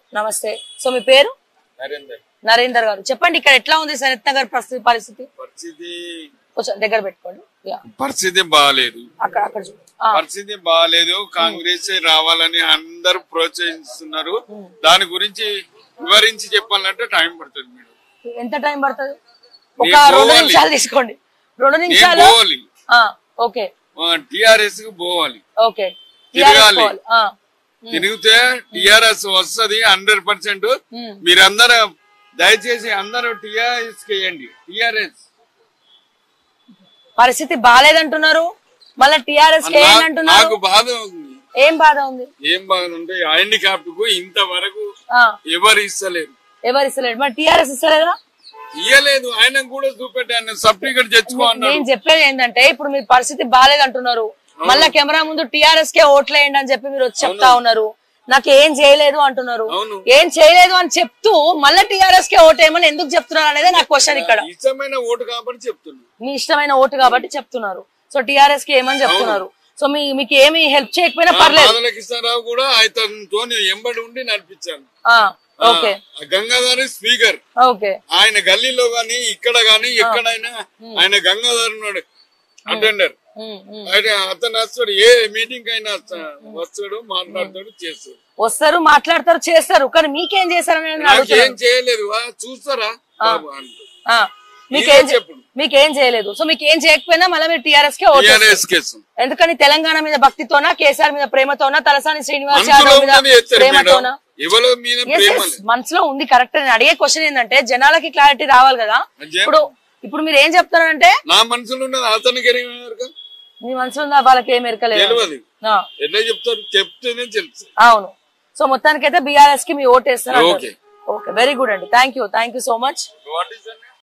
నమస్తే సో మీ పేరు నరేందర్ నరేందర్ గారు చెప్పండి ఇక్కడ ఎట్లా ఉంది సనత్ నగర్ పరిస్థితి పరిస్థితి పరిస్థితి కొంచెం దగ్గర పెట్టుకోండి యా, పరిస్థితి బాగాలేదు అక్కడ అక్కడ చూడండి ఆ, పరిస్థితి బాగాలేదు కాంగ్రెస్ రావాలని అందరూ ప్రోత్సహిస్తున్నారు దాని గురించి వివరించి చెప్పాలంటే టైం పడుతుంది మేడం ఎంత టైం పడుతుంది ఒక నేను రెండు పోవాలి. నిమిషాలు తీసుకోండి రెండు నేను నిమిషాలు పోవాలి ఆ, ఓకే టిఆర్ఎస్ కు పోవాలి ఓకే తిరగాలి. పోవాలి. ఆ, తిరిగితే టిఆర్ఎస్ వస్తది హండ్రెడ్ పర్సెంట్ ఉమ్. మీరందరూ దయచేసి అందరూ టిఆర్ఎస్ కి వేయండి టిఆర్ఎస్ పరిస్థితి బాగాలేదంటున్నారు మళ్ళీ టిఆర్ఎస్ కి నాకు అంటున్నారు బాధ ఉంది ఏం బాధ ఉంది ఏం బాధ ఉంటే హ్యాండిక్యాప్ట్ కు ఇంతవరకు ఆ, ఎవరు ఇస్తలేరు ఎవరు ఇస్తలేడు మరి టిఆర్ఎస్ ఇస్తలేదా ఇయ్యలేదు ఆయన కూడా చూపెట్టాను సర్టిఫికెట్ తెచ్చుకో అన్నాడు నేను చెప్పేది ఏంటంటే ఇప్పుడు మీ పరిస్థితి బాగాలేదు అంటున్నారు మళ్ళా కెమెరా ముందు టిఆర్ఎస్ కే ఓట్లేయండి అని చెప్పి మీరు వచ్చి చెప్తా ఉన్నారు నాకు ఏం చేయలేదు అంటున్నారు అవును. ఏం చేయలేదు అని చెప్తూ మళ్ళీ టిఆర్ఎస్ కే ఓటేయమని ఎందుకు చెప్తున్నారు అనేది నా క్వశ్చన్ ఇక్కడ ఇష్టమైన ఓటు కాబట్టి చెప్తున్నా మీ ఇష్టమైన ఓటు కాబట్టి చెప్తున్నారు సో టిఆర్ఎస్ కి ఏమని చెప్తున్నారు సో మీ మీకు ఏమి హెల్ప్ చేయకపోయినా పర్లేదు బాధల కిషన్రావు కూడా ఆయనతో ఎంబడి ఉండి నడిపించాను ఆ, ఓకే ఆ గంగాధర్ స్పీకర్ ఓకే ఆయన గల్లీలో గాని ఇక్కడ గాని ఎక్కడైనా ఆయన గంగాధర్ ఉన్నాడు అటెండర్ ఉమ్, ఉమ్. ఆయన అతను వస్తాడు ఏ మీటింగ్ అయినా వస్తా- వస్తాడు మాట్లాడతాడు చేస్తాడు వస్తారు మాట్లాడతారు చేస్తారు కానీ మీకేం చేశారని నేను నాకేం అడుగుతున్నాను చేయలేదు వా, చూస్తారా బాబు అంటూ. ఆ, మీకేం చే- చెప్పు. మీకేం చేయలేదు సో మీకేం చేయకపోయినా మళ్ళీ మీరు టిఆర్ఎస్ కే ఓటు టీఆర్ఎస్ కేసు ఎందుకని తెలంగాణ మీద భక్తితోనా కేసీఆర్ మీద ప్రేమతోనా తలసాని శ్రీనివాస్ మనసులో యాదవ్ మీద ఉన్నది ఎత్తారు మేడం ప్రేమతోనా ఎవరి మీద Yes, ప్రేమ yes, మనసులో ఉంది కరెక్ట్ నేను అడిగే క్వశ్చన్ ఏంటంటే జనాలకి క్లారిటీ రావాలి కదా అదే. ఇప్పుడు ఇప్పుడు మీరు ఏం చెప్తున్నారంటే నా మనసులో ఉన్నది అతనికి ఎరిగినారు మీ మనసులో ఉందా వాళ్ళకి ఏం ఎరకలేదు తెలియదు ఆ, ఎట్లా చెప్తారు చెప్తేనే తెలుసు అవును సో మొత్తానికి అయితే బీఆర్ఎస్ కి మీ ఓటు వేస్తారు Okay. ఓకే వెరీ గుడ్ అండి thank you thank you so much what is